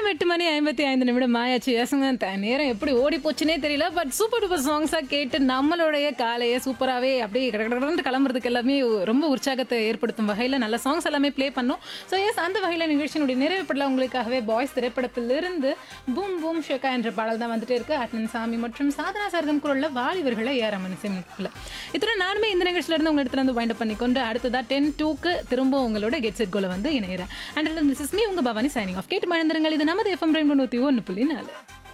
நேரம் எட்டு மணி ஐம்பத்தி ஐந்து நிமிடம் ஆயாச்சு ஏசுங்க த- நேரம் எப்படி ஓடி போச்சுனே தெரியல பட் சூப்பர் டூப்பர் சாங்ஸாக கேட்டு நம்மளுடைய காலையை சூப்பராகவே அப்படியே கடற்கடன்னு கிளம்புறதுக்கு எல்லாமே ரொம்ப உற்சாகத்தை ஏற்படுத்தும் வகையில் நல்ல சாங்ஸ் எல்லாமே ப்ளே பண்ணோம் ஸோ எஸ் அந்த வகையில் நிகழ்ச்சியினுடைய நிறைவுப்படல உங்களுக்காகவே பாய்ஸ் திரைப்படத்திலிருந்து பூம் பூம் ஷேக்கா என்ற பாடல் தான் வந்துட்டே இருக்கு அட்னன் சாமி மற்றும் சாதனா சரதம் குரலில் வாலிபர்களை ஏறாமன் சிமிட்டில் இத்தனை நானுமே இந்த நிகழ்ச்சியிலிருந்து உங்க இடத்துல இருந்து வைண்ட் பண்ணிக்கொண்டு அடுத்ததா டென் டூக்கு திரும்ப உங்களோட கெட் செட் கோல வந்து இணைகிறேன் அண்ட் திஸ் இஸ் மீ உங்க பவானி சைனிங் ஆஃப் கேட்டு மழந்துருங்கள் இது நமது எஃப்எம் ரெண்டு நூற்றி ஒன்று புள்ளி நாலு